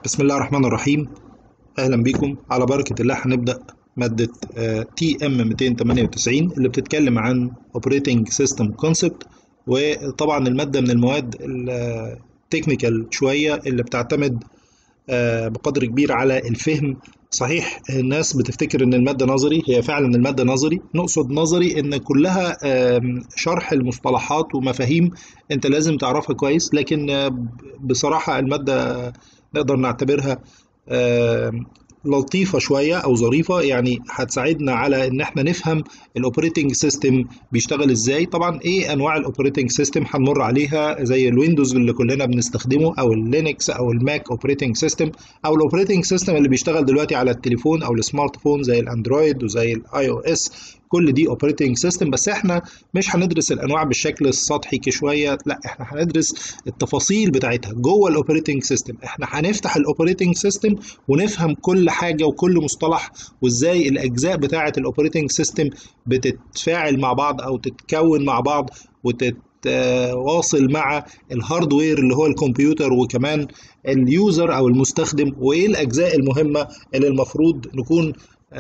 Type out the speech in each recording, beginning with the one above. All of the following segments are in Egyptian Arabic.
بسم الله الرحمن الرحيم اهلا بيكم على بركه الله هنبدا ماده تي ام 298 اللي بتتكلم عن اوبريتنج سيستم كونسبت وطبعا الماده من المواد التكنيكال شويه اللي بتعتمد آه، بقدر كبير على الفهم صحيح الناس بتفتكر ان الماده نظري هي فعلا الماده نظري نقصد نظري ان كلها آم، شرح المصطلحات ومفاهيم انت لازم تعرفها كويس لكن آه، بصراحه الماده نقدر نعتبرها آم، لطيفة شوية أو ظريفة يعني هتساعدنا على إن إحنا نفهم الأوبريتنج سيستم بيشتغل إزاي طبعا إيه أنواع الأوبريتنج سيستم هنمر عليها زي الويندوز اللي كلنا بنستخدمه أو اللينكس أو الماك أوبريتنج سيستم أو الأوبريتنج سيستم اللي بيشتغل دلوقتي على التليفون أو السمارت فون زي الأندرويد وزي الآي أو إس كل دي اوبريتنج سيستم بس احنا مش هندرس الانواع بالشكل السطحي كشويه لا احنا هندرس التفاصيل بتاعتها جوه الاوبريتنج سيستم احنا هنفتح الاوبريتنج سيستم ونفهم كل حاجه وكل مصطلح وازاي الاجزاء بتاعه الاوبريتنج سيستم بتتفاعل مع بعض او تتكون مع بعض وتتواصل مع الهاردوير اللي هو الكمبيوتر وكمان اليوزر او المستخدم وايه الاجزاء المهمه اللي المفروض نكون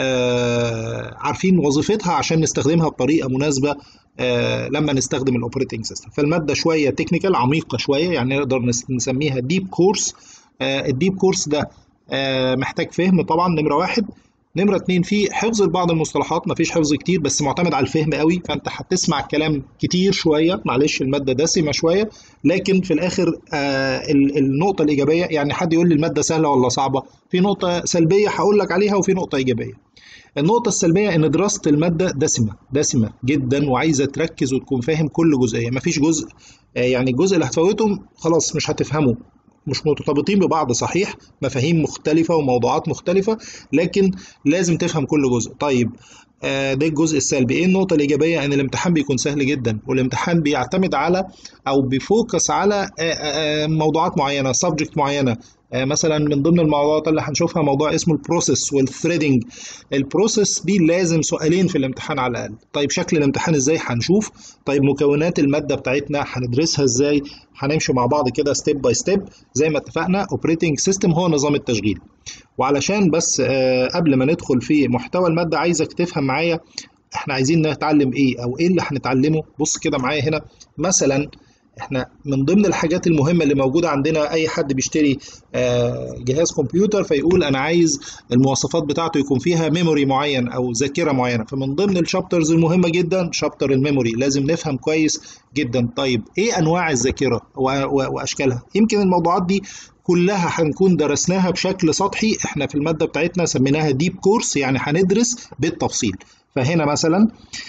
آه، عارفين وظيفتها عشان نستخدمها بطريقه مناسبه آه، لما نستخدم الاوبريتنج سيستم فالماده شويه تكنيكال عميقه شويه يعني نقدر نس- نسميها ديب كورس الديب كورس ده آه، محتاج فهم طبعا نمره واحد نمرة اتنين في حفظ لبعض المصطلحات مفيش حفظ كتير بس معتمد على الفهم قوي فانت هتسمع كلام كتير شوية معلش المادة دسمة شوية لكن في الاخر آه ال- النقطة الإيجابية يعني حد يقول لي المادة سهلة ولا صعبة في نقطة سلبية هقول لك عليها وفي نقطة إيجابية النقطة السلبية إن دراسة المادة دسمة دسمة جدا وعايزة تركز وتكون فاهم كل جزئية مفيش جزء آه، يعني الجزء اللي هتفوته خلاص مش هتفهمه مش مرتبطين ببعض صحيح مفاهيم مختلفة وموضوعات مختلفة لكن لازم تفهم كل جزء طيب آه، ده الجزء السلبي ايه النقطة الإيجابية ان الامتحان بيكون سهل جدا والامتحان بيعتمد على او بيفوكس على آه، آه، آه، موضوعات معينة سبجكت معينة آه، مثلا من ضمن الموضوعات اللي هنشوفها موضوع اسمه البروسيس والثريدنج البروسيس دي لازم سؤالين في الامتحان على الاقل طيب شكل الامتحان ازاي هنشوف طيب مكونات الماده بتاعتنا هندرسها ازاي هنمشي مع بعض كده ستيب باي ستيب زي ما اتفقنا اوبريتنج سيستم هو نظام التشغيل وعلشان بس آه، قبل ما ندخل في محتوى الماده عايزك تفهم معايا احنا عايزين نتعلم ايه او ايه اللي هنتعلمه بص كده معايا هنا مثلا احنا من ضمن الحاجات المهمه اللي موجوده عندنا اي حد بيشتري آه، جهاز كمبيوتر فيقول انا عايز المواصفات بتاعته يكون فيها ميموري معين او ذاكره معينه فمن ضمن الشابترز المهمه جدا شابتر الميموري لازم نفهم كويس جدا طيب ايه انواع الذاكره و- و- واشكالها يمكن الموضوعات دي كلها هنكون درسناها بشكل سطحي احنا في الماده بتاعتنا سميناها ديب كورس يعني هندرس بالتفصيل فهنا مثلا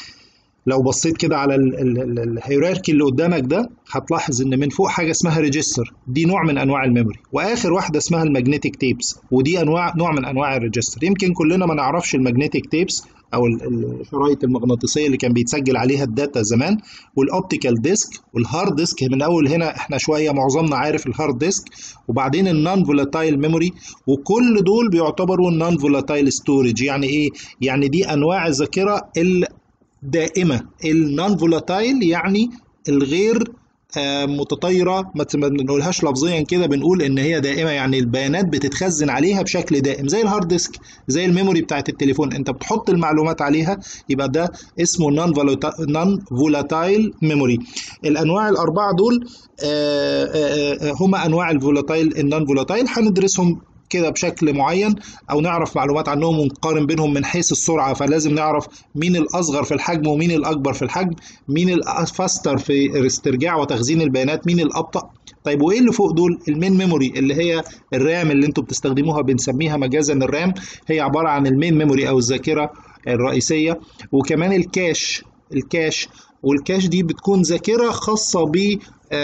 لو بصيت كده على الهيراركي اللي قدامك ده هتلاحظ ان من فوق حاجه اسمها ريجستر دي نوع من انواع الميموري واخر واحده اسمها الماجنتيك تيبس ودي انواع نوع من انواع الريجستر يمكن كلنا ما نعرفش الماجنتيك تيبس او ال- الشرايط المغناطيسيه اللي كان بيتسجل عليها الداتا زمان والاوبتيكال ديسك والهارد ديسك من اول هنا احنا شويه معظمنا عارف الهارد ديسك وبعدين النون فولاتايل ميموري وكل دول بيعتبروا النون فولاتايل ستورج يعني ايه يعني دي انواع الذاكره ال دائمة النون فولاتايل يعني الغير آه، متطايرة ما ت- ما بنقولهاش لفظيا كده بنقول ان هي دائمة يعني البيانات بتتخزن عليها بشكل دائم زي الهارد ديسك زي الميموري بتاعت التليفون انت بتحط المعلومات عليها يبقى ده اسمه نون فولاتايل ميموري الانواع الاربعة دول آه، آه، آه، هما انواع الفولاتايل النون فولاتايل هندرسهم كده بشكل معين او نعرف معلومات عنهم ونقارن بينهم من حيث السرعه فلازم نعرف مين الاصغر في الحجم ومين الاكبر في الحجم مين الفاستر في استرجاع وتخزين البيانات مين الابطا طيب وايه اللي فوق دول المين ميموري اللي هي الرام اللي انتوا بتستخدموها بنسميها مجازا الرام هي عباره عن المين ميموري او الذاكره الرئيسيه وكمان الكاش الكاش والكاش دي بتكون ذاكره خاصه ب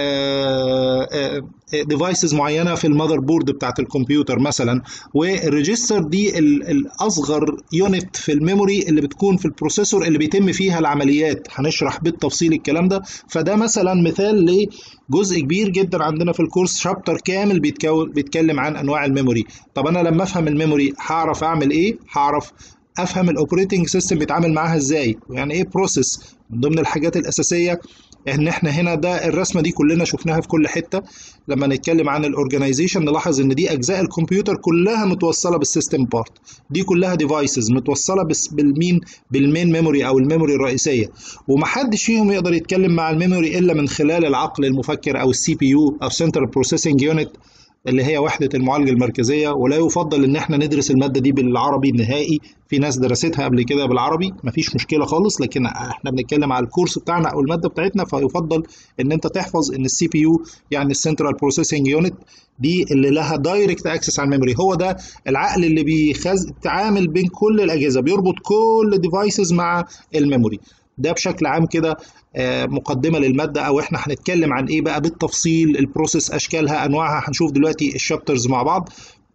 ديفايسز معينه في المذر بورد بتاعت الكمبيوتر مثلا والريجستر دي ال- الاصغر يونت في الميموري اللي بتكون في البروسيسور اللي بيتم فيها العمليات هنشرح بالتفصيل الكلام ده فده مثلا مثال لجزء كبير جدا عندنا في الكورس شابتر كامل بيتكون بيتكلم عن انواع الميموري طب انا لما افهم الميموري هعرف اعمل ايه هعرف افهم الاوبريتنج سيستم بيتعامل معاها ازاي يعني ايه بروسيس من ضمن الحاجات الاساسيه ان احنا هنا ده الرسمه دي كلنا شفناها في كل حته لما نتكلم عن الاورجنايزيشن نلاحظ ان دي اجزاء الكمبيوتر كلها متوصله بالسيستم بارت دي كلها ديفايسز متوصله بس بالمين بالمين ميموري او الميموري الرئيسيه ومحدش فيهم يقدر يتكلم مع الميموري الا من خلال العقل المفكر او السي بي يو او سنترال بروسيسنج يونت اللي هي وحدة المعالجة المركزية ولا يفضل إن احنا ندرس المادة دي بالعربي النهائي في ناس درستها قبل كده بالعربي مفيش مشكلة خالص لكن احنا بنتكلم على الكورس بتاعنا أو المادة بتاعتنا فيفضل إن أنت تحفظ إن السي بي يو يعني السنترال بروسيسنج يونت دي اللي لها دايركت اكسس على الميموري هو ده العقل اللي بيتعامل بين كل الأجهزة بيربط كل ديفايسز مع الميموري ده بشكل عام كده مقدمه للماده او احنا هنتكلم عن ايه بقى بالتفصيل البروسيس اشكالها انواعها هنشوف دلوقتي الشابترز مع بعض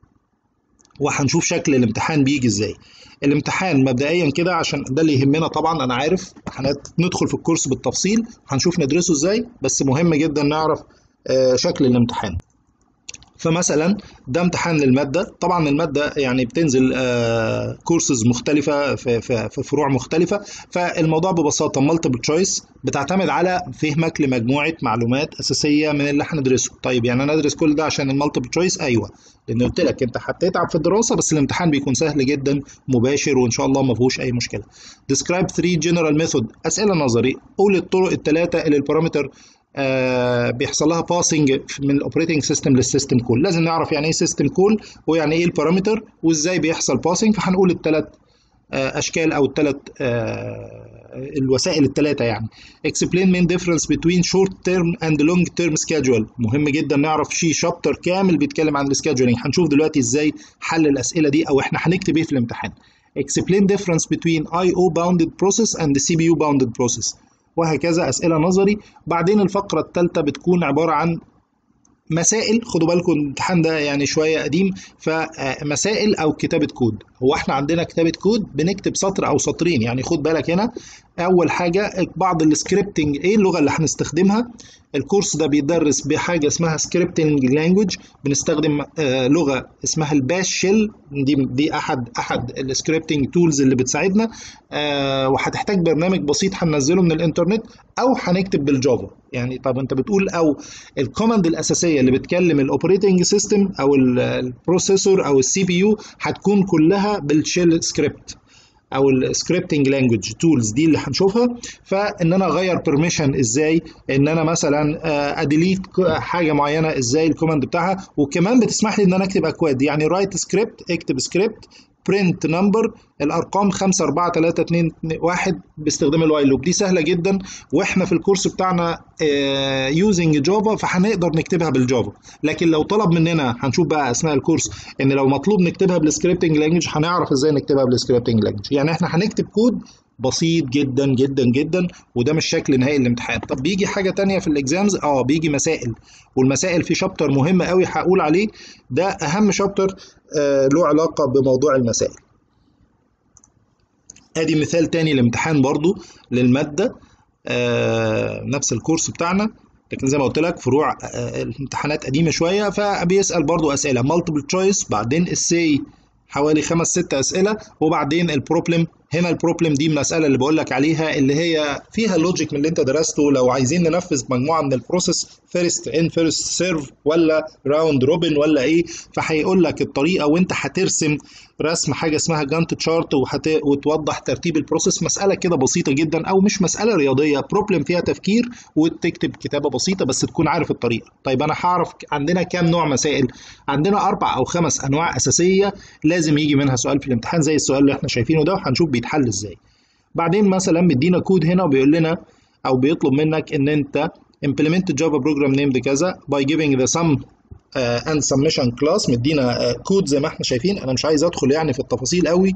وهنشوف شكل الامتحان بيجي ازاي الامتحان مبدئيا كده عشان ده اللي يهمنا طبعا انا عارف هندخل في الكورس بالتفصيل هنشوف ندرسه ازاي بس مهم جدا نعرف شكل الامتحان فمثلا ده امتحان للماده طبعا الماده يعني بتنزل آه كورسز مختلفه في, في, في فروع مختلفه فالموضوع ببساطه مالتيبل تشويس بتعتمد على فهمك لمجموعه معلومات اساسيه من اللي هندرسه طيب يعني انا ادرس كل ده عشان المالتيبل تشويس ايوه لان قلت لك انت هتتعب في الدراسه بس الامتحان بيكون سهل جدا مباشر وان شاء الله ما فيهوش اي مشكله describe 3 general method اسئله نظري قول الطرق الثلاثه اللي البارامتر آه بيحصل لها باسنج من الاوبريتنج سيستم للسيستم كول لازم نعرف يعني ايه سيستم كول ويعني ايه البارامتر وازاي بيحصل باسنج فهنقول الثلاث آه اشكال او الثلاث آه الوسائل الثلاثه يعني explain main difference between short term and long term schedule مهم جدا نعرف شيء شابتر كامل بيتكلم عن السكادجولينج هنشوف دلوقتي ازاي حل الاسئله دي او احنا هنكتب ايه في الامتحان explain difference between IO bounded process and the CPU bounded process وهكذا أسئلة نظري بعدين الفقرة الثالثة بتكون عبارة عن مسائل خدوا بالكم الامتحان ده يعني شويه قديم فمسائل او كتابه كود هو احنا عندنا كتابه كود بنكتب سطر او سطرين يعني خد بالك هنا اول حاجه بعض السكريبتنج ايه اللغه اللي هنستخدمها الكورس ده بيدرس بحاجه اسمها سكريبتنج لانجوج بنستخدم آه لغه اسمها الباش شيل دي دي احد احد السكريبتنج تولز اللي بتساعدنا آه وهتحتاج برنامج بسيط هننزله من الانترنت او هنكتب بالجافا يعني طب انت بتقول او الكوماند الاساسيه اللي بتكلم الاوبريتنج سيستم او البروسيسور او السي بي يو هتكون كلها بالشيل سكريبت او السكريبتنج لانجوج تولز دي اللي هنشوفها فان انا اغير بيرميشن ازاي ان انا مثلا اديليت حاجه معينه ازاي الكوماند بتاعها وكمان بتسمح لي ان انا اكتب اكواد يعني رايت سكريبت اكتب سكريبت برنت نمبر الارقام 5 4 3 2 1 باستخدام الوايل لوب دي سهله جدا واحنا في الكورس بتاعنا يوزنج جافا فهنقدر نكتبها بالجافا لكن لو طلب مننا هنشوف بقى اثناء الكورس ان لو مطلوب نكتبها بالسكريبتنج لانجوج هنعرف ازاي نكتبها بالسكريبتنج لانجوج يعني احنا هنكتب كود بسيط جدا جدا جدا وده مش شكل نهائي الامتحان طب بيجي حاجه تانية في الاكزامز اه بيجي مسائل والمسائل في شابتر مهم قوي هقول عليه ده اهم شابتر آه له علاقه بموضوع المسائل ادي مثال تاني لامتحان برضو للماده آه نفس الكورس بتاعنا لكن زي ما قلت لك فروع آه الامتحانات قديمه شويه فبيسال برضو اسئله مالتيبل تشويس بعدين السي حوالي خمس ست اسئله وبعدين البروبلم هنا البروبلم دي من الاسئله اللي بقول لك عليها اللي هي فيها اللوجيك من اللي انت درسته لو عايزين ننفذ مجموعه من البروسيس فيرست ان فيرست سيرف ولا راوند روبن ولا ايه فهيقول لك الطريقه وانت هترسم رسم حاجه اسمها جانت تشارت وحت... وتوضح ترتيب البروسيس مساله كده بسيطه جدا او مش مساله رياضيه بروبلم فيها تفكير وتكتب كتابه بسيطه بس تكون عارف الطريقه طيب انا هعرف عندنا كام نوع مسائل عندنا اربع او خمس انواع اساسيه لازم يجي منها سؤال في الامتحان زي السؤال اللي احنا شايفينه ده وهنشوف بيتحل ازاي بعدين مثلا مدينا كود هنا وبيقول لنا او بيطلب منك ان انت implement Java program named كذا by giving the sum uh, and summation class مدينا uh, كود زي ما احنا شايفين انا مش عايز ادخل يعني في التفاصيل قوي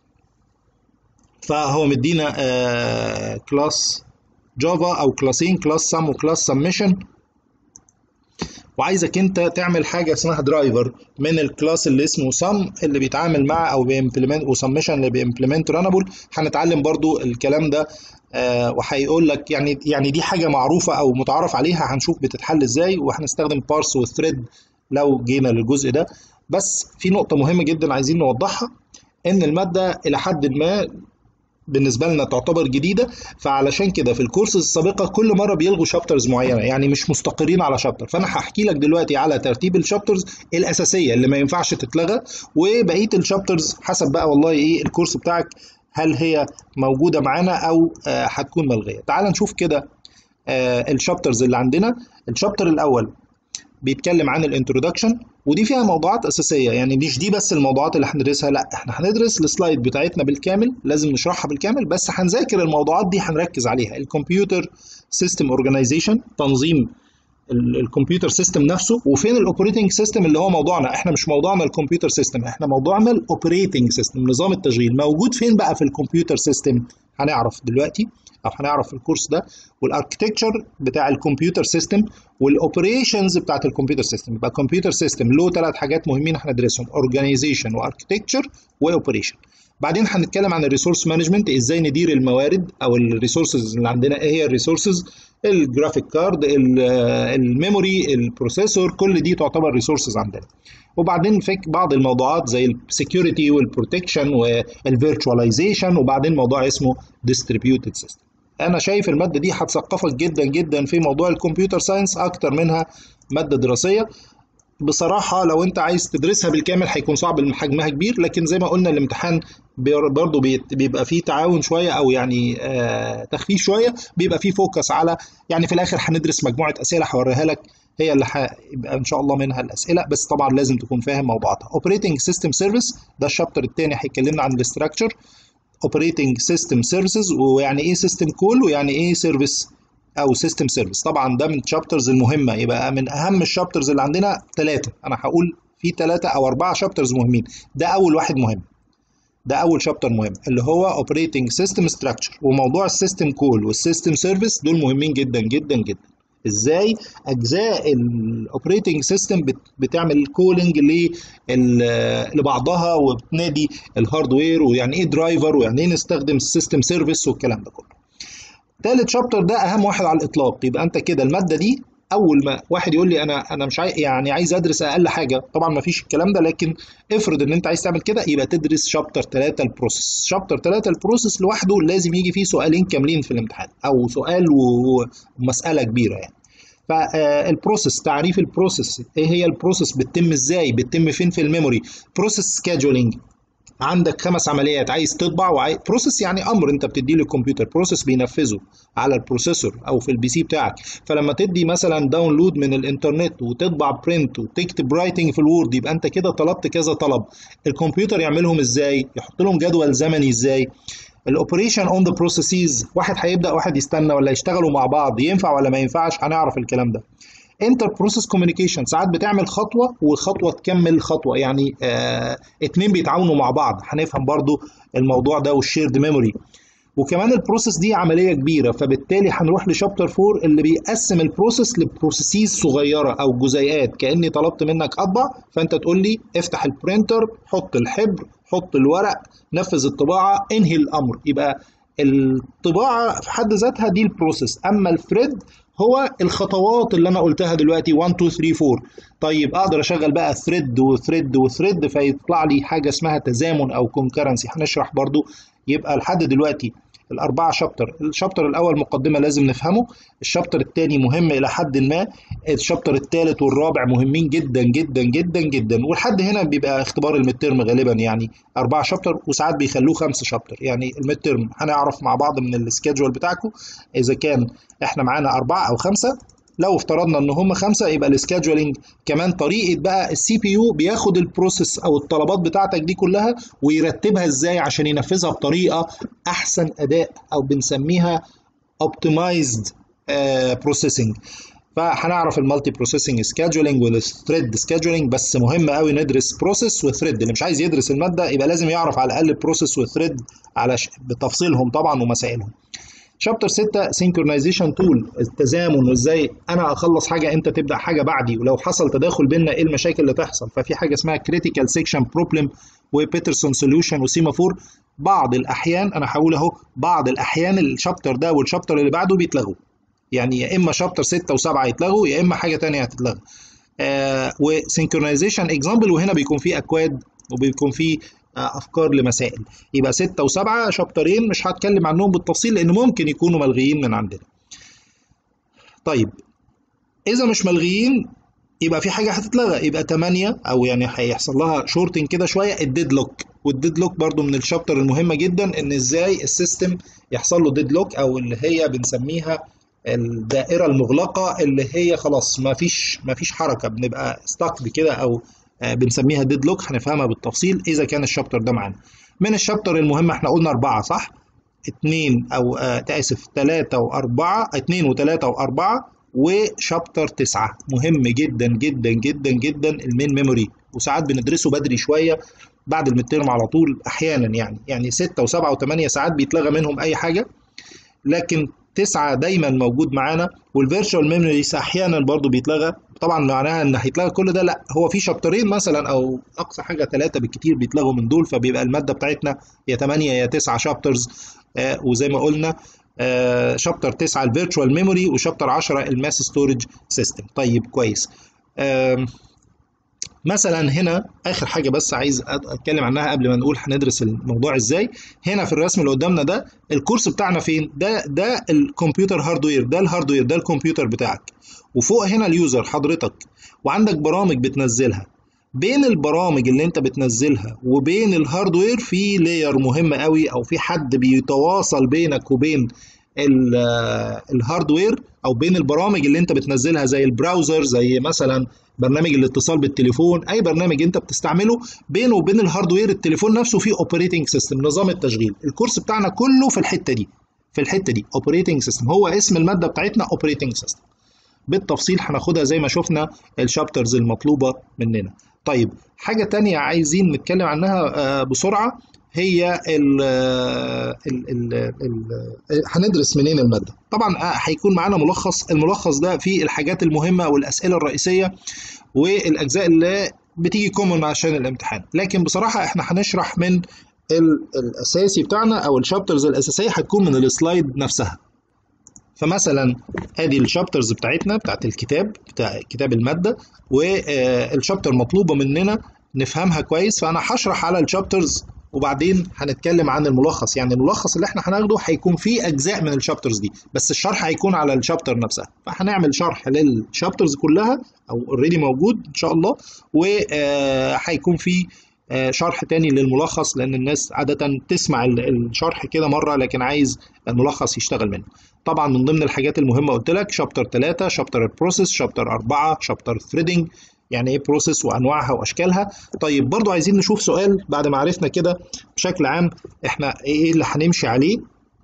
فهو مدينا كلاس uh, جافا او كلاسين كلاس سم وكلاس سمشن وعايزك انت تعمل حاجه اسمها درايفر من الكلاس اللي اسمه سم اللي بيتعامل مع او بيمبلمنت وسمشن اللي بيمبلمنت رانبل هنتعلم برضو الكلام ده آه وهيقول لك يعني يعني دي حاجه معروفه او متعارف عليها هنشوف بتتحل ازاي وهنستخدم بارس وثريد لو جينا للجزء ده بس في نقطه مهمه جدا عايزين نوضحها ان الماده الى حد ما بالنسبه لنا تعتبر جديده فعلشان كده في الكورسز السابقه كل مره بيلغوا شابترز معينه يعني مش مستقرين على شابتر فانا هحكي لك دلوقتي على ترتيب الشابترز الاساسيه اللي ما ينفعش تتلغى وبقيه الشابترز حسب بقى والله ايه الكورس بتاعك هل هي موجوده معانا او آه هتكون ملغيه تعال نشوف كده آه الشابترز اللي عندنا الشابتر الاول بيتكلم عن الانترودكشن ودي فيها موضوعات اساسيه يعني مش دي بس الموضوعات اللي هندرسها لا احنا هندرس السلايد بتاعتنا بالكامل لازم نشرحها بالكامل بس هنذاكر الموضوعات دي هنركز عليها الكمبيوتر سيستم اورجانيزيشن تنظيم الكمبيوتر سيستم نفسه وفين الاوبريتنج سيستم اللي هو موضوعنا احنا مش موضوعنا الكمبيوتر سيستم احنا موضوعنا الاوبريتنج سيستم نظام التشغيل موجود فين بقى في الكمبيوتر سيستم هنعرف دلوقتي او هنعرف في الكورس ده والاركتكتشر بتاع الكمبيوتر سيستم والاوبريشنز بتاعت الكمبيوتر سيستم يبقى الكمبيوتر سيستم له ثلاث حاجات مهمين هندرسهم اورجانيزيشن واركتكتشر واوبريشن بعدين هنتكلم عن الريسورس مانجمنت ازاي ندير الموارد او الريسورسز اللي عندنا ايه هي الريسورسز الجرافيك كارد الميموري البروسيسور كل دي تعتبر ريسورسز عندنا وبعدين فيك بعض الموضوعات زي السكيورتي والبروتكشن والفيرتشواليزيشن وبعدين موضوع اسمه ديستريبيوتد سيستم انا شايف الماده دي هتثقفك جدا جدا في موضوع الكمبيوتر ساينس اكتر منها ماده دراسيه بصراحة لو أنت عايز تدرسها بالكامل هيكون صعب لأن حجمها كبير لكن زي ما قلنا الامتحان برضه بيبقى فيه تعاون شوية أو يعني آه تخفيف شوية بيبقى فيه فوكس على يعني في الآخر هندرس مجموعة أسئلة هوريها لك هي اللي هيبقى إن شاء الله منها الأسئلة بس طبعا لازم تكون فاهم موضوعاتها. Operating System Service ده الشابتر الثاني هيكلمنا عن الاستراكشر Operating System Services ويعني إيه System Call ويعني إيه Service او سيستم سيرفيس طبعا ده من الشابترز المهمه يبقى من اهم الشابترز اللي عندنا ثلاثه انا هقول في ثلاثه او اربعه شابترز مهمين ده اول واحد مهم ده اول شابتر مهم اللي هو اوبريتنج سيستم ستراكشر وموضوع السيستم كول والسيستم سيرفيس دول مهمين جدا جدا جدا ازاي اجزاء الاوبريتنج سيستم بتعمل كولينج لبعضها وبتنادي الهاردوير ويعني ايه درايفر ويعني ايه نستخدم السيستم سيرفيس والكلام ده كله تالت شابتر ده اهم واحد على الاطلاق يبقى انت كده الماده دي اول ما واحد يقول لي انا انا مش عايز يعني عايز ادرس اقل حاجه طبعا ما فيش الكلام ده لكن افرض ان انت عايز تعمل كده يبقى تدرس شابتر 3 البروسيس شابتر 3 البروسيس لوحده لازم يجي فيه سؤالين كاملين في الامتحان او سؤال ومساله كبيره يعني فالبروسيس تعريف البروسيس ايه هي البروسيس بتتم ازاي بتتم فين في الميموري بروسيس سكادجولينج عندك خمس عمليات عايز تطبع وعايز بروسيس يعني امر انت بتديه للكمبيوتر بروسيس بينفذه على البروسيسور او في البي سي بتاعك فلما تدي مثلا داونلود من الانترنت وتطبع برنت وتكتب رايتنج في الوورد يبقى انت كده طلبت كذا طلب الكمبيوتر يعملهم ازاي يحط لهم جدول زمني ازاي الاوبريشن اون ذا بروسيسز واحد هيبدا واحد يستنى ولا يشتغلوا مع بعض ينفع ولا ما ينفعش هنعرف الكلام ده انتر بروسيس كوميونيكيشن ساعات بتعمل خطوه وخطوه تكمل خطوه يعني آه اتنين بيتعاونوا مع بعض هنفهم برضو الموضوع ده والشيرد ميموري وكمان البروسيس دي عمليه كبيره فبالتالي هنروح لشابتر 4 اللي بيقسم البروسيس لبروسيسز صغيره او جزيئات كاني طلبت منك اطبع فانت تقول لي افتح البرينتر حط الحبر حط الورق نفذ الطباعه انهي الامر يبقى الطباعه في حد ذاتها دي البروسيس اما الثريد هو الخطوات اللي انا قلتها دلوقتي 1 2 3 4 طيب اقدر اشغل بقى ثريد وثريد وثريد فيطلع لي حاجه اسمها تزامن او كونكرنسي هنشرح برضو يبقى لحد دلوقتي الأربعة شابتر الشابتر الأول مقدمة لازم نفهمه الشابتر الثاني مهم إلى حد ما الشابتر الثالث والرابع مهمين جدا جدا جدا جدا ولحد هنا بيبقى اختبار المترم غالبا يعني أربعة شابتر وساعات بيخلوه خمسة شابتر يعني المترم هنعرف مع بعض من السكيدجول بتاعكم إذا كان إحنا معانا أربعة أو خمسة لو افترضنا ان هم خمسه يبقى السكادجولينج كمان طريقه بقى السي بي يو بياخد البروسيس او الطلبات بتاعتك دي كلها ويرتبها ازاي عشان ينفذها بطريقه احسن اداء او بنسميها اوبتمايزد بروسيسنج فهنعرف المالتي بروسيسنج سكادجولينج والثريد سكادجولينج بس مهم قوي ندرس بروسيس وثريد اللي مش عايز يدرس الماده يبقى لازم يعرف على الاقل بروسيس وثريد على ش... بتفصيلهم طبعا ومسائلهم شابتر 6 سينكرونايزيشن تول التزامن وازاي انا اخلص حاجه انت تبدا حاجه بعدي ولو حصل تداخل بيننا ايه المشاكل اللي تحصل ففي حاجه اسمها كريتيكال سيكشن بروبلم وبيترسون سوليوشن وسيمافور بعض الاحيان انا هقول اهو بعض الاحيان الشابتر ده والشابتر اللي بعده بيتلغوا يعني يا اما شابتر 6 و7 يتلغوا يا اما حاجه ثانيه هتتلغى آه وسينكرونايزيشن اكزامبل وهنا بيكون في اكواد وبيكون في افكار لمسائل يبقى ستة وسبعة شابترين مش هتكلم عنهم بالتفصيل لان ممكن يكونوا ملغيين من عندنا طيب اذا مش ملغيين يبقى في حاجه هتتلغى يبقى 8 او يعني هيحصل لها شورتنج كده شويه الديد لوك والديد لوك برضو من الشابتر المهمه جدا ان ازاي السيستم يحصل له ديد لوك او اللي هي بنسميها الدائره المغلقه اللي هي خلاص ما فيش ما فيش حركه بنبقى ستاك بكده او بنسميها ديد لوك هنفهمها بالتفصيل اذا كان الشابتر ده معانا من الشابتر المهم احنا قلنا اربعه صح؟ اتنين او آه اسف تلاتة واربعة اتنين وتلاتة واربعة وشابتر تسعة مهم جدا جدا جدا جدا المين ميموري وساعات بندرسه بدري شوية بعد المترم على طول احيانا يعني يعني ستة وسبعة وثمانية ساعات بيتلغى منهم اي حاجة لكن تسعة دايما موجود معانا والفيرتشوال ميموريز احيانا برضو بيتلغى طبعا معناها ان هيتلغى كل ده لا هو في شابترين مثلا او اقصى حاجه ثلاثه بالكتير بيتلغوا من دول فبيبقى الماده بتاعتنا يا 8 يا 9 شابترز آه وزي ما قلنا آه شابتر 9 الفيرتشوال ميموري وشابتر 10 الماس ستورج سيستم طيب كويس آه مثلا هنا اخر حاجه بس عايز اتكلم عنها قبل ما نقول هندرس الموضوع ازاي هنا في الرسم اللي قدامنا ده الكورس بتاعنا فين ده ده الكمبيوتر هاردوير ده الهاردوير ده الكمبيوتر بتاعك وفوق هنا اليوزر حضرتك وعندك برامج بتنزلها بين البرامج اللي انت بتنزلها وبين الهاردوير في لاير مهم قوي او في حد بيتواصل بينك وبين الهاردوير او بين البرامج اللي انت بتنزلها زي البراوزر زي مثلا برنامج الاتصال بالتليفون اي برنامج انت بتستعمله بينه وبين الهاردوير التليفون نفسه فيه اوبريتنج سيستم نظام التشغيل الكورس بتاعنا كله في الحته دي في الحته دي اوبريتنج سيستم هو اسم الماده بتاعتنا اوبريتنج سيستم بالتفصيل هناخدها زي ما شفنا الشابترز المطلوبه مننا طيب حاجه تانية عايزين نتكلم عنها بسرعه هي ال ال ال ال هندرس منين الماده طبعا هيكون معانا ملخص الملخص ده فيه الحاجات المهمه والاسئله الرئيسيه والاجزاء اللي بتيجي كومن عشان الامتحان لكن بصراحه احنا هنشرح من الاساسي بتاعنا او الشابترز الاساسيه هتكون من السلايد نفسها فمثلا ادي الشابترز بتاعتنا بتاعت الكتاب بتاع كتاب الماده والشابتر مطلوبه مننا نفهمها كويس فانا هشرح على الشابترز وبعدين هنتكلم عن الملخص يعني الملخص اللي احنا هناخده هيكون فيه اجزاء من الشابترز دي بس الشرح هيكون على الشابتر نفسها فهنعمل شرح للشابترز كلها او اوريدي موجود ان شاء الله وهيكون فيه شرح تاني للملخص لان الناس عاده تسمع الشرح كده مره لكن عايز الملخص يشتغل منه طبعا من ضمن الحاجات المهمه قلت لك شابتر 3 شابتر البروسيس شابتر 4 شابتر ثريدنج يعني ايه بروسيس وانواعها واشكالها طيب برضو عايزين نشوف سؤال بعد ما عرفنا كده بشكل عام احنا ايه اللي هنمشي عليه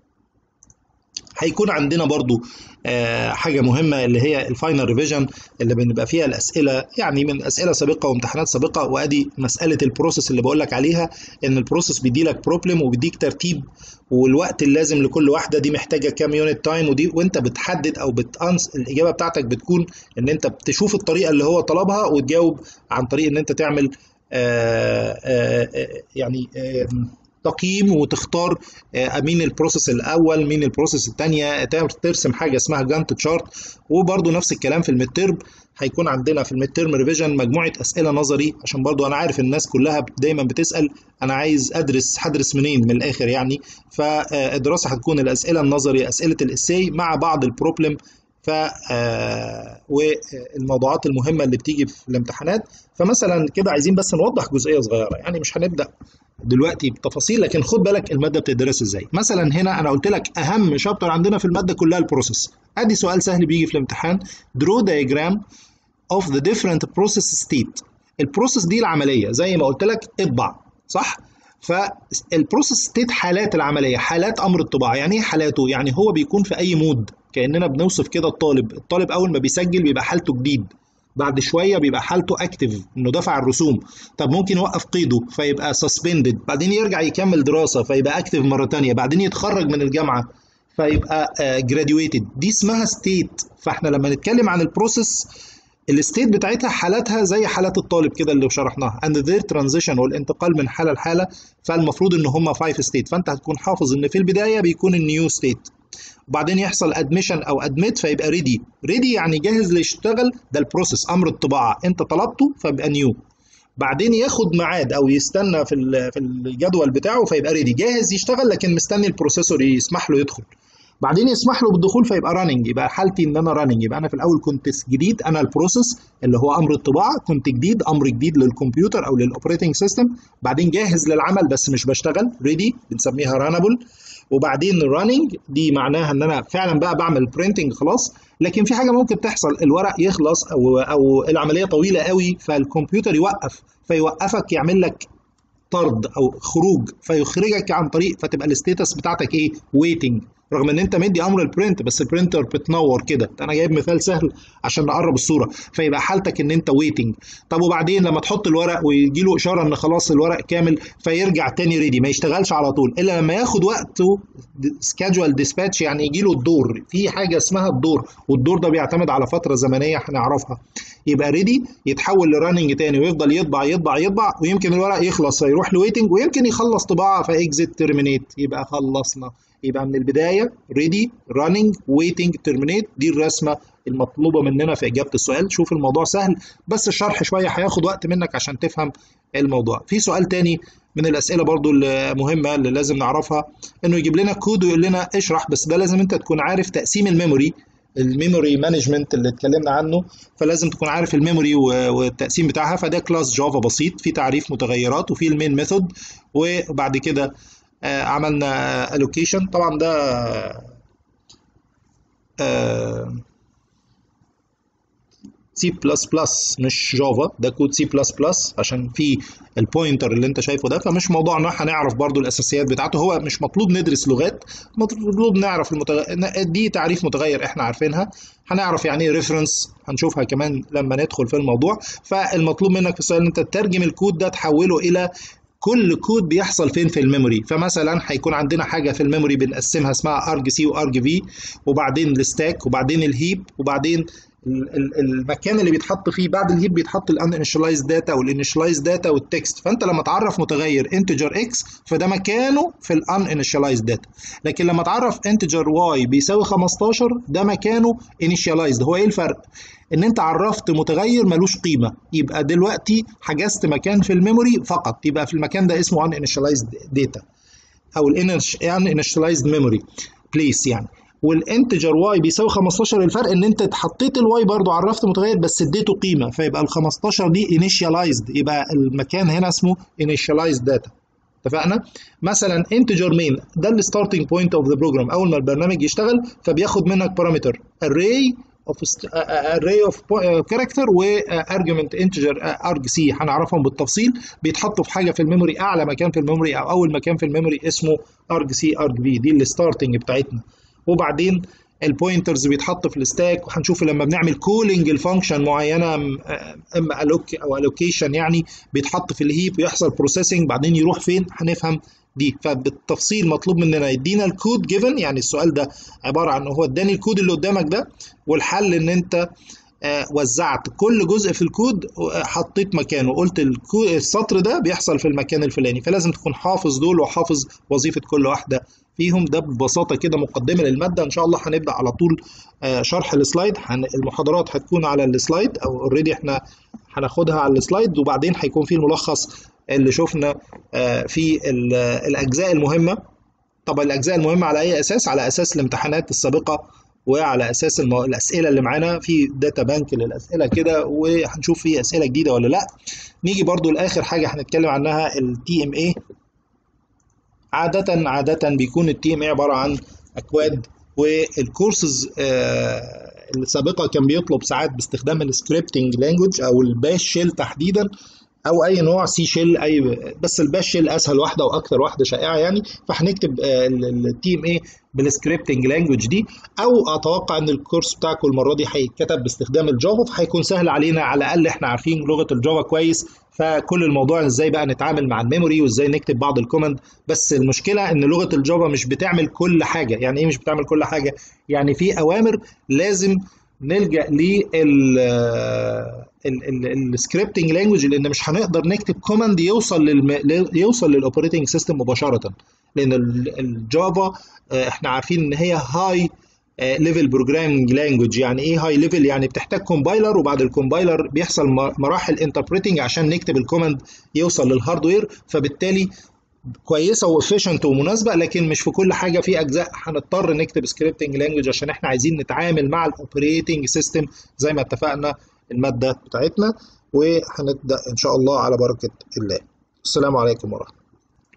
هيكون عندنا برضو آه حاجة مهمة اللي هي الفاينل ريفيجن اللي بنبقى فيها الأسئلة يعني من أسئلة سابقة وامتحانات سابقة وأدي مسألة البروسيس اللي بقول لك عليها إن البروسيس بيدي لك بروبلم وبيديك ترتيب والوقت اللازم لكل واحدة دي محتاجة كام يونت تايم ودي وأنت بتحدد أو بتأنس الإجابة بتاعتك بتكون إن أنت بتشوف الطريقة اللي هو طلبها وتجاوب عن طريق إن أنت تعمل آه آه يعني تقييم وتختار مين البروسيس الاول مين البروسيس الثانيه ترسم حاجه اسمها جانت تشارت وبرده نفس الكلام في الميد تيرم هيكون عندنا في الميد تيرم ريفيجن مجموعه اسئله نظري عشان برضو انا عارف الناس كلها دايما بتسال انا عايز ادرس هدرس منين من الاخر يعني فالدراسه هتكون الاسئله النظري اسئله الاساي مع بعض البروبلم ف والموضوعات المهمه اللي بتيجي في الامتحانات فمثلا كده عايزين بس نوضح جزئيه صغيره يعني مش هنبدا دلوقتي بتفاصيل لكن خد بالك الماده بتدرس ازاي مثلا هنا انا قلت لك اهم شابتر عندنا في الماده كلها البروسيس ادي سؤال سهل بيجي في الامتحان درو diagram of the different process state البروسيس دي العمليه زي ما قلت لك اطبع صح فالبروسيس ستيت حالات العمليه حالات امر الطباعه يعني ايه حالاته يعني هو بيكون في اي مود كاننا بنوصف كده الطالب الطالب اول ما بيسجل بيبقى حالته جديد بعد شويه بيبقى حالته اكتف انه دفع الرسوم طب ممكن يوقف قيده فيبقى سسبندد بعدين يرجع يكمل دراسه فيبقى اكتف مره تانية بعدين يتخرج من الجامعه فيبقى جراديويتد دي اسمها ستيت فاحنا لما نتكلم عن البروسيس الستيت بتاعتها حالاتها زي حالات الطالب كده اللي شرحناها and their transition والانتقال من حاله لحاله فالمفروض ان هم 5 ستيت فانت هتكون حافظ ان في البدايه بيكون النيو ستيت وبعدين يحصل ادميشن او ادميت فيبقى ريدي ريدي يعني جاهز ليشتغل ده البروسيس امر الطباعه انت طلبته فيبقى نيو بعدين ياخد ميعاد او يستنى في ال- في الجدول بتاعه فيبقى ريدي جاهز يشتغل لكن مستني البروسيسور يسمح له يدخل بعدين يسمح له بالدخول فيبقى راننج يبقى حالتي ان انا راننج يبقى انا في الاول كنت جديد انا البروسيس اللي هو امر الطباعه كنت جديد امر جديد للكمبيوتر او للاوبريتنج سيستم بعدين جاهز للعمل بس مش بشتغل ريدي بنسميها رانابل وبعدين راننج دي معناها ان انا فعلا بقى بعمل برينتنج خلاص لكن في حاجه ممكن تحصل الورق يخلص او او العمليه طويله قوي فالكمبيوتر يوقف فيوقفك يعمل لك طرد او خروج فيخرجك عن طريق فتبقى الستيتس بتاعتك ايه ويتنج رغم ان انت مدي امر البرنت بس البرنتر بتنور كده انا جايب مثال سهل عشان نقرب الصوره فيبقى حالتك ان انت ويتنج طب وبعدين لما تحط الورق ويجي له اشاره ان خلاص الورق كامل فيرجع تاني ريدي ما يشتغلش على طول الا لما ياخد وقته سكادجوال ديسباتش يعني يجي له الدور في حاجه اسمها الدور والدور ده بيعتمد على فتره زمنيه هنعرفها يبقى ريدي يتحول لراننج تاني ويفضل يطبع يطبع يطبع ويمكن الورق يخلص فيروح لويتنج ويمكن يخلص طباعه فاكزيت ترمينيت يبقى خلصنا يبقى من البدايه ريدي راننج ويتنج ترمينيت دي الرسمه المطلوبه مننا في اجابه السؤال شوف الموضوع سهل بس الشرح شويه هياخد وقت منك عشان تفهم الموضوع في سؤال تاني من الاسئله برضو المهمه اللي لازم نعرفها انه يجيب لنا كود ويقول لنا اشرح بس ده لازم انت تكون عارف تقسيم الميموري الميموري مانجمنت اللي اتكلمنا عنه فلازم تكون عارف الميموري والتقسيم بتاعها فده كلاس جافا بسيط في تعريف متغيرات وفي المين ميثود وبعد كده آه عملنا الوكيشن طبعا ده سي بلس بلس مش جافا ده كود سي بلس بلس عشان في البوينتر اللي انت شايفه ده فمش موضوعنا هنعرف برضو الاساسيات بتاعته هو مش مطلوب ندرس لغات مطلوب نعرف المتغ... دي تعريف متغير احنا عارفينها هنعرف يعني ايه ريفرنس هنشوفها كمان لما ندخل في الموضوع فالمطلوب منك في السؤال ان انت تترجم الكود ده تحوله الى كل كود بيحصل فين في الميموري فمثلا هيكون عندنا حاجه في الميموري بنقسمها اسمها ارج سي وارج في وبعدين الستاك وبعدين الهيب وبعدين المكان اللي بيتحط فيه بعد الهيب بيتحط الانيشلايز داتا والانيشلايز داتا والتكست فانت لما تعرف متغير انتجر اكس فده مكانه في الانيشلايز داتا لكن لما تعرف انتجر واي بيساوي 15 ده مكانه انيشلايزد هو ايه الفرق ان انت عرفت متغير ملوش قيمه يبقى دلوقتي حجزت مكان في الميموري فقط يبقى في المكان ده اسمه انيشلايزد داتا او الانيشلايزد ميموري بليس يعني والانتجر واي بيساوي 15 الفرق ان انت حطيت الواي برضو عرفت متغير بس اديته قيمه فيبقى ال 15 دي انيشاليزد يبقى المكان هنا اسمه انيشاليزد داتا اتفقنا مثلا انتجر مين ده الستارتنج بوينت اوف ذا بروجرام اول ما البرنامج يشتغل فبياخد منك بارامتر array of array of character وارجمنت انتجر ارج سي هنعرفهم بالتفصيل بيتحطوا في حاجه في الميموري اعلى مكان في الميموري او اول مكان في الميموري اسمه ارج سي ارج في دي الستارتنج بتاعتنا وبعدين البوينترز بيتحط في الستاك وهنشوف لما بنعمل كولينج الفانكشن معينه اما الوك او الوكيشن يعني بيتحط في الهيب ويحصل بروسيسنج بعدين يروح فين هنفهم دي فبالتفصيل مطلوب مننا يدينا الكود جيفن يعني السؤال ده عباره عن هو اداني الكود اللي قدامك ده والحل ان انت آه وزعت كل جزء في الكود حطيت مكانه قلت السطر ده بيحصل في المكان الفلاني فلازم تكون حافظ دول وحافظ وظيفه كل واحده فيهم ده ببساطه كده مقدمه للماده ان شاء الله هنبدا على طول آه شرح السلايد المحاضرات هتكون على السلايد او اوريدي احنا هناخدها على السلايد وبعدين هيكون في الملخص اللي شفنا آه في الاجزاء المهمه طب الاجزاء المهمه على اي اساس على اساس الامتحانات السابقه وعلى اساس المو... الاسئله اللي معانا في داتا بانك للاسئله كده وهنشوف في اسئله جديده ولا لا نيجي برضو لاخر حاجه هنتكلم عنها التي ام اي عاده عاده بيكون التي ام اي عباره عن اكواد والكورسز آه السابقه كان بيطلب ساعات باستخدام السكريبتنج لانجوج او الباش شيل تحديدا او اي نوع سي شيل اي بس الباش شيل اسهل واحده واكثر واحده شائعه يعني فهنكتب التي ام اي بالسكريبتنج لانجوج دي او اتوقع ان الكورس بتاعكم المره دي هيتكتب باستخدام الجافا فهيكون سهل علينا على الاقل احنا عارفين لغه الجافا كويس فكل الموضوع ازاي بقى نتعامل مع الميموري وازاي نكتب بعض الكوماند بس المشكله ان لغه الجافا مش بتعمل كل حاجه يعني ايه مش بتعمل كل حاجه يعني في اوامر لازم نلجا لل السكريبتنج لانجوج لان مش هنقدر نكتب كوماند يوصل للم... يوصل للاوبريتنج سيستم مباشره لان الجافا احنا عارفين ان هي هاي ليفل بروجرامنج لانجوج يعني ايه هاي ليفل يعني بتحتاج كومبايلر وبعد الكومبايلر بيحصل مراحل انتربريتنج عشان نكتب الكوماند يوصل للهاردوير فبالتالي كويسه وافيشنت ومناسبه لكن مش في كل حاجه في اجزاء هنضطر نكتب سكريبتنج لانجوج عشان احنا عايزين نتعامل مع الاوبريتنج سيستم زي ما اتفقنا الماده بتاعتنا وهنبدا ان شاء الله على بركه الله السلام عليكم ورحمه